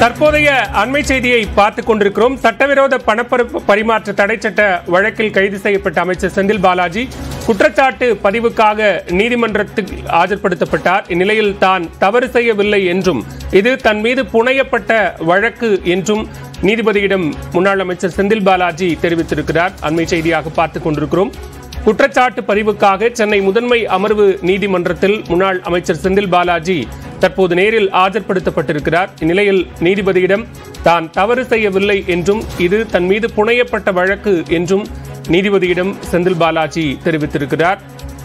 தற்போதைய அண்மை செய்தியை பார்த்துக் கொண்டிருக்கிறோம் சட்டவிரோத பணப்பரப்பு பரிமாற்ற தடை சட்ட வழக்கில் கைது செய்யப்பட்ட அமைச்சர் செந்தில் பாலாஜி குற்றச்சாட்டு பதிவுக்காக நீதிமன்றத்தில் ஆஜர்படுத்தப்பட்டார் இந்நிலையில் தான் தவறு செய்யவில்லை என்றும் இது தன் மீது புனையப்பட்ட வழக்கு என்றும் நீதிபதியிடம் முன்னாள் அமைச்சர் செந்தில் பாலாஜி தெரிவித்திருக்கிறார் அண்மை செய்தியாக பார்த்துக் கொண்டிருக்கிறோம் குற்றச்சாட்டு பதிவுக்காக சென்னை முதன்மை அமர்வு நீதிமன்றத்தில் முன்னாள் அமைச்சர் செந்தில் பாலாஜி தற்போது நேரில் ஆஜர்படுத்தப்பட்டிருக்கிறார் இந்நிலையில் நீதிபதியிடம் தான் தவறு செய்யவில்லை என்றும் இது தன் மீது புனையப்பட்ட வழக்கு என்றும் நீதிபதியிடம் செந்தில் பாலாஜி தெரிவித்திருக்கிறார்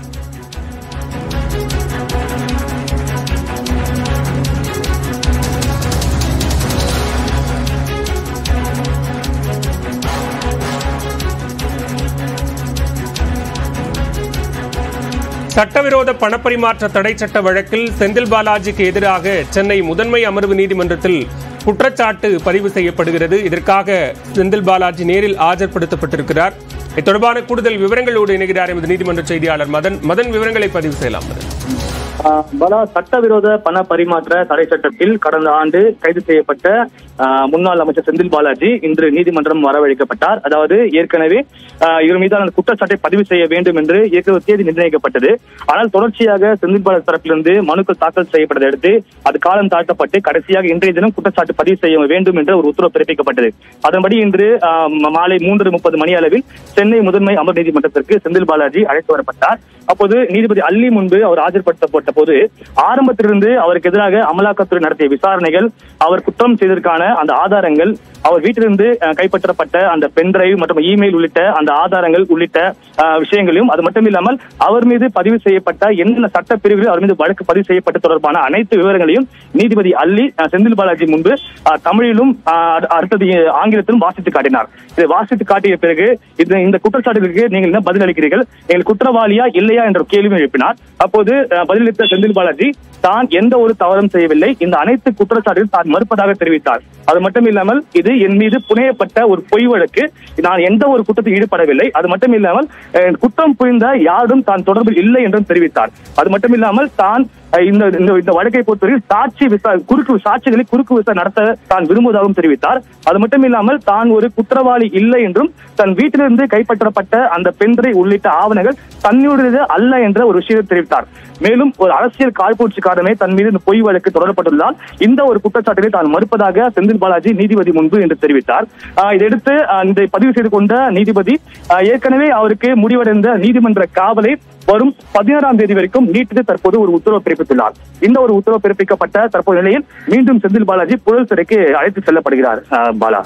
சட்டவிரோத பணப்பரிமாற்ற தடை சட்ட வழக்கில் செந்தில் பாலாஜிக்கு எதிராக சென்னை முதன்மை அமர்வு நீதிமன்றத்தில் குற்றச்சாட்டு பதிவு செய்யப்படுகிறது இதற்காக செந்தில் பாலாஜி நேரில் ஆஜர்படுத்தப்பட்டிருக்கிறார் இது தொடர்பான கூடுதல் விவரங்களோடு இணைகிறார் எமது நீதிமன்ற செய்தியாளர் மதன் மதன் விவரங்களை பதிவு செய்யலாம் மதன் ஆஹ் பலா சட்டவிரோத பண பரிமாற்ற தடை சட்டத்தில் கடந்த ஆண்டு கைது செய்யப்பட்ட ஆஹ் முன்னாள் அமைச்சர் செந்தில் பாலாஜி இன்று நீதிமன்றம் வரவழைக்கப்பட்டார் அதாவது ஏற்கனவே ஆஹ் இவர் மீதான குற்றச்சாட்டை பதிவு செய்ய வேண்டும் என்று ஏற்கனவே தேதி நிர்ணயிக்கப்பட்டது ஆனால் தொடர்ச்சியாக செந்தில் பாலாஜி தரப்பிலிருந்து மனுக்கள் தாக்கல் செய்யப்பட்டதை அடுத்து அது காலம் தாழ்த்தப்பட்டு கடைசியாக இன்றைய தினம் குற்றச்சாட்டு பதிவு செய்ய வேண்டும் என்ற ஒரு உத்தரவு பிறப்பிக்கப்பட்டது அதன்படி இன்று ஆஹ் மாலை மூன்று முப்பது மணி அளவில் சென்னை முதன்மை அமர் நீதிமன்றத்திற்கு செந்தில் பாலாஜி அழைத்து வரப்பட்டார் அப்போது நீதிபதி அல்லி முன்பு அவர் ஆஜர்படுத்தப்பட்ட போது ஆரம்பத்திலிருந்து அவருக்கு எதிராக அமலாக்கத்துறை நடத்திய விசாரணைகள் அவர் குற்றம் செய்ததற்கான அந்த ஆதாரங்கள் அவர் வீட்டிலிருந்து அஹ், கைப்பற்றப்பட்ட அந்த பென்டிரைவ் மற்றும் இமெயில் உள்ளிட்ட அந்த ஆதாரங்கள் உள்ளிட்ட அஹ், விஷயங்களையும் அது மட்டும் இல்லாமல் அவர் மீது பதிவு செய்யப்பட்ட என்னென்ன சட்ட பிரிவுகளில் அவர் மீது வழக்கு பதிவு செய்யப்பட்ட தொடர்பான அனைத்து விவரங்களையும் நீதிபதி அல்லி அஹ், செந்தில் பாலாஜி முன்பு அஹ், தமிழிலும் அஹ், அடு- அடுத்தது ஆங்கிலத்திலும் வாசித்து காட்டினார் இதை வாசித்து காட்டிய பிறகு இந்த இந்த குற்றச்சாட்டுகளுக்கு நீங்கள் என்ன பதிலளிக்கிறீர்கள் நீங்கள் குற்றவாளியா இல்லையா என்ற ஒரு கேள்வி எழுப்பினார் அப்போது அஹ், பதிலளித்த செந்தில் பாலாஜி தான் எந்த ஒரு தவறும் செய்யவில்லை இந்த அனைத்து குற்றச்சாட்டுகள் தான் மறுப்பதாக தெரிவித்தார் அது மட்டும் இல்லாமல் இது என் மீது புனையப்பட்ட ஒரு பொய் வழக்கு நான் எந்த ஒரு குற்றத்தில் ஈடுபடவில்லை அது மட்டும் இல்லாமல் அஹ், குற்றம் புரிந்த யாரும் தான் தொடர்பில் இல்லை என்றும் தெரிவித்தார் அது மட்டும் இல்லாமல் தான் அஹ், இந்த இந்த இந்த வழக்கை பொறுத்தவரை சாட்சி விசா குறுக்கு சாட்சிகளை குறுக்கு விசா நடத்த தான் விரும்புவதாகவும் தெரிவித்தார் அது மட்டும் இல்லாமல் தான் ஒரு குற்றவாளி இல்லை என்றும் தன் வீட்டிலிருந்து கைப்பற்றப்பட்ட அந்த பென்றை உள்ளிட்ட ஆவணங்கள் தன்னுடையது அல்ல என்ற ஒரு விஷயத்தை தெரிவித்தார் மேலும் ஒரு அரசியல் காழ்ப்பூச்சி காரணமே தன் மீது இந்த பொய் வழக்கு தொடரப்பட்டுள்ளதால் இந்த ஒரு குற்றச்சாட்டினை தான் மறுப்பதாக செந்தில் பாலாஜி நீதிபதி முன்பு என்று தெரிவித்தார் ஆஹ் இதையடுத்து ஆஹ் இதை பதிவு செய்து கொண்ட நீதிபதி ஆஹ் ஏற்கனவே அவருக்கு முடிவடைந்த நீதிமன்ற காவலை வரும் பதினாறாம் தேதி வரைக்கும் நீட்டித்து தற்போது ஒரு உத்தரவு பிறப்பித்துள்ளார் இந்த ஒரு உத்தரவு பிறப்பிக்கப்பட்ட தற்போது நிலையில் மீண்டும் செந்தில் பாலாஜி புழல் சிறைக்கு அழைத்து செல்லப்படுகிறார் ஆஹ் பாலா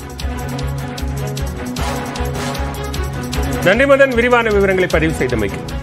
நன்றி மதன் விரிவான விவரங்களை பதிவு செய்தமைக்கு